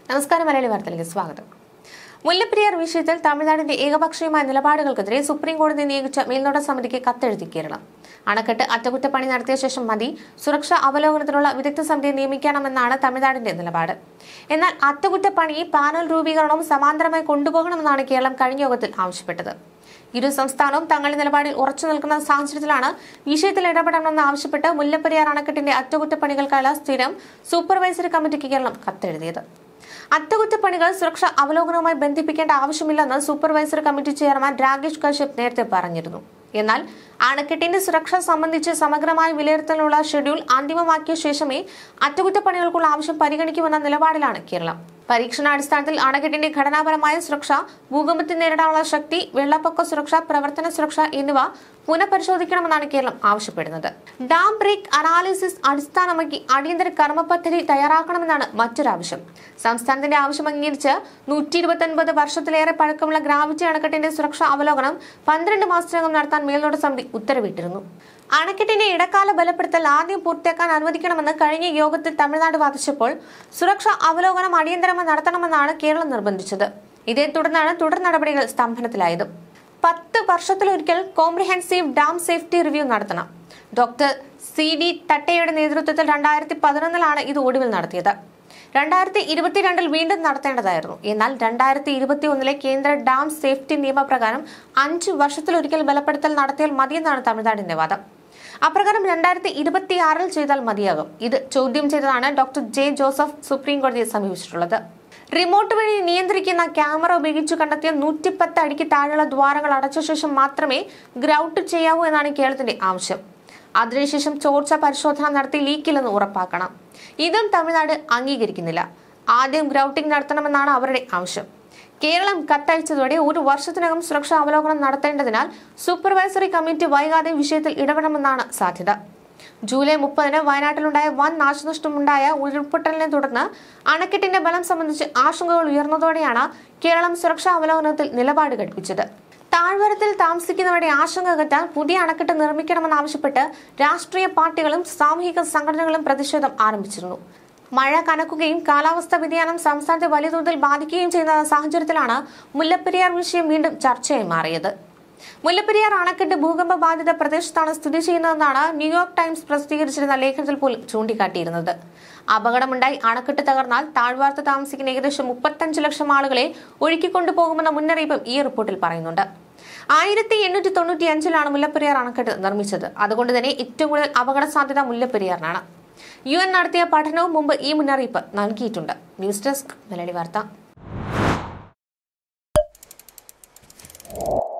നമസ്കാരം മലയാളി വാർത്തയിലേക്ക് സ്വാഗതം മുല്ലപ്പെരിയാർ വിഷയത്തിൽ തമിഴ്നാടിന്റെ ഏകപക്ഷീയമായ നിലപാടുകൾക്കെതിരെ സുപ്രീം കോടതി നിയോഗിച്ച മേൽനോട്ട സമിതിക്ക് കത്തെഴുതി കേരളം അണക്കെട്ട് അറ്റകുറ്റപ്പണി നടത്തിയ ശേഷം മതി സുരക്ഷാ അവലോകനത്തിനുള്ള വിദഗ്ധ സമിതിയെ നിയമിക്കണമെന്നാണ് തമിഴ്നാടിന്റെ നിലപാട് എന്നാൽ അറ്റകുറ്റപ്പണി പാനൽ രൂപീകരണവും സമാന്തരമായി കൊണ്ടുപോകണമെന്നാണ് കേരളം കഴിഞ്ഞ യോഗത്തിൽ ആവശ്യപ്പെട്ടത് ഇരു സംസ്ഥാനവും തങ്ങളുടെ നിലപാടിൽ ഉറച്ചു നിൽക്കുന്ന സാഹചര്യത്തിലാണ് വിഷയത്തിൽ ഇടപെടണമെന്ന് ആവശ്യപ്പെട്ട് മുല്ലപ്പെരിയാർ അണക്കെട്ടിന്റെ അറ്റകുറ്റപ്പണികൾക്കായുള്ള സ്ഥിരം സൂപ്പർവൈസറി കമ്മിറ്റിക്ക് കേരളം കത്തെഴുതിയത് അറ്റകുറ്റപ്പണികൾ സുരക്ഷാ അവലോകനവുമായി ബന്ധിപ്പിക്കേണ്ട ആവശ്യമില്ലെന്ന് supervisory committee chairman Rakesh Kashyap നേരത്തെ പറഞ്ഞിരുന്നു എന്നാൽ അണക്കെട്ടിന്റെ സുരക്ഷ സംബന്ധിച്ച് സമഗ്രമായ വിലയിരുത്തലിനുള്ള ഷെഡ്യൂൾ അന്തിമമാക്കിയ ശേഷമേ അറ്റകുറ്റപ്പണികൾക്കുള്ള ആവശ്യം പരിഗണിക്കുമെന്ന നിലപാടിലാണ് കേരളം പരീക്ഷണാടിസ്ഥാനത്തിൽ അണക്കെട്ടിന്റെ ഘടനാപരമായ സുരക്ഷ ഭൂകമ്പത്തിൽ നേരിടാനുള്ള ശക്തി വെള്ളപ്പൊക്ക സുരക്ഷ പ്രവർത്തന സുരക്ഷ എന്നിവ പുനഃപരിശോധിക്കണമെന്നാണ് കേരളം ആവശ്യപ്പെടുന്നത് ഡാം ബ്രേക്ക് അനാലിസിസ് അടിസ്ഥാനമാക്കി അടിയന്തര കർമ്മ പദ്ധതി തയ്യാറാക്കണമെന്നാണ് മറ്റൊരാവശ്യം സംസ്ഥാനത്തിന്റെ ആവശ്യം അംഗീകരിച്ച് നൂറ്റി ഇരുപത്തൊൻപത് വർഷത്തിലേറെ പഴക്കമുള്ള ഗ്രാവിറ്റി അണക്കെട്ടിന്റെ സുരക്ഷാ അവലോകനം പന്ത്രണ്ട് മാസത്തിനകം നടത്താൻ മേൽനോട്ട സമിതി ഉത്തരവിട്ടിരുന്നു അണക്കെട്ടിന്റെ ഇടക്കാല ബലപ്പെടുത്തൽ ആദ്യം പൂർത്തിയാക്കാൻ അനുവദിക്കണമെന്ന് കഴിഞ്ഞ യോഗത്തിൽ തമിഴ്നാട് വാദിച്ചപ്പോൾ സുരക്ഷാ അവലോകനം അടിയന്തരമായി നടത്തണമെന്നാണ് കേരളം നിർബന്ധിച്ചത് ഇതേ തുടർന്നാണ് തുടർ നടപടികൾ സ്തംഭനത്തിലായത് പത്ത് വർഷത്തിലൊരിക്കൽ കോംപ്രിഹെൻസീവ് ഡാം സേഫ്റ്റി റിവ്യൂ നടത്തണം ഡോക്ടർ സി ഡി തട്ടയുടെ നേതൃത്വത്തിൽ രണ്ടായിരത്തി പതിനൊന്നിലാണ് ഇത് ഒടുവിൽ നടത്തിയത് രണ്ടായിരത്തി ഇരുപത്തിരണ്ടിൽ വീണ്ടും നടത്തേണ്ടതായിരുന്നു എന്നാൽ രണ്ടായിരത്തി ഇരുപത്തി ഒന്നിലെ കേന്ദ്ര ഡാം സേഫ്റ്റി നിയമപ്രകാരം അഞ്ച് വർഷത്തിലൊരിക്കൽ ബലപ്പെടുത്തൽ നടത്തിയാൽ മതിയെന്നാണ് തമിഴ്നാടിന്റെ വാദം അപ്രകാരം രണ്ടായിരത്തി ഇരുപത്തിയാറിൽ ചെയ്താൽ മതിയാകും ഇത് ചോദ്യം ചെയ്തതാണ് ഡോക്ടർ ജെ ജോസഫ് സുപ്രീം കോടതിയെ സമീപിച്ചിട്ടുള്ളത് റിമോട്ട് വഴി നിയന്ത്രിക്കുന്ന ക്യാമറ ഉപയോഗിച്ച് കണ്ടെത്തിയ നൂറ്റിപ്പത്ത് അടിക്ക് താഴെയുള്ള ദ്വാരങ്ങൾ അടച്ച ശേഷം മാത്രമേ ഗ്രൗട്ട് ചെയ്യാവൂ എന്നാണ് കേരളത്തിന്റെ ആവശ്യം അതിനുശേഷം ചോർച്ച പരിശോധന നടത്തി ലീക്കില്ലെന്ന് ഉറപ്പാക്കണം ഇതും തമിഴ്നാട് അംഗീകരിക്കുന്നില്ല ആദ്യം ഗ്രൗട്ടിംഗ് നടത്തണമെന്നാണ് അവരുടെ ആവശ്യം കേരളം കത്തയച്ചതോടെ ഒരു വർഷത്തിനകം സുരക്ഷാ അവലോകനം നടത്തേണ്ടതിനാൽ സൂപ്പർവൈസറി കമ്മിറ്റി വൈകാതെ വിഷയത്തിൽ ഇടപെടണമെന്നാണ് സാധ്യത ജൂലൈ മുപ്പതിന് വയനാട്ടിലുണ്ടായ വൻ നാശനഷ്ടമുണ്ടായ ഉരുൾപൊട്ടലിനെ തുടർന്ന് അണക്കെട്ടിന്റെ ബലം സംബന്ധിച്ച് ആശങ്കകൾ ഉയർന്നതോടെയാണ് കേരളം സുരക്ഷാ അവലോകനത്തിൽ നിലപാട് ഘടിപ്പിച്ചത് താഴ്വരത്തിൽ താമസിക്കുന്നവരുടെ ആശങ്ക അകറ്റാൻ പുതിയ അണക്കെട്ട് നിർമ്മിക്കണമെന്നാവശ്യപ്പെട്ട് രാഷ്ട്രീയ പാർട്ടികളും സാമൂഹിക സംഘടനകളും പ്രതിഷേധം ആരംഭിച്ചിരുന്നു മഴ കനക്കുകയും കാലാവസ്ഥാ വ്യതിയാനം സംസ്ഥാനത്തെ വലിയ തോതിൽ ബാധിക്കുകയും ചെയ്യുന്ന സാഹചര്യത്തിലാണ് മുല്ലപ്പെരിയാർ വിഷയം വീണ്ടും ചർച്ചയായി മാറിയത് മുല്ലപ്പെരിയാർ അണക്കെട്ട് ഭൂകമ്പ ബാധിത പ്രദേശത്താണ് സ്ഥിതി ചെയ്യുന്നതെന്നാണ് ന്യൂയോർക്ക് ടൈംസ് പ്രസിദ്ധീകരിച്ചിരുന്ന ലേഖനത്തിൽ പോലും ചൂണ്ടിക്കാട്ടിയിരുന്നത് അപകടമുണ്ടായി അണക്കെട്ട് തകർന്നാൽ താഴ്വാരത്ത് താമസിക്കുന്ന ഏകദേശം മുപ്പത്തഞ്ച് ലക്ഷം ആളുകളെ ഒഴുക്കിക്കൊണ്ടുപോകുമെന്ന മുന്നറിയിപ്പും ഈ റിപ്പോർട്ടിൽ പറയുന്നുണ്ട് ആയിരത്തി എണ്ണൂറ്റി തൊണ്ണൂറ്റി അഞ്ചിലാണ് മുല്ലപ്പെരിയാർ അണക്കെട്ട് നിർമ്മിച്ചത് അതുകൊണ്ട് തന്നെ ഏറ്റവും കൂടുതൽ അപകട സാധ്യത മുല്ലപ്പെരിയാറിനാണ് യു എൻ നടത്തിയ പഠനവും മുമ്പ് ഈ മുന്നറിയിപ്പ് നൽകിയിട്ടുണ്ട് ന്യൂസ് ഡെസ്ക് മലയാളി വാർത്ത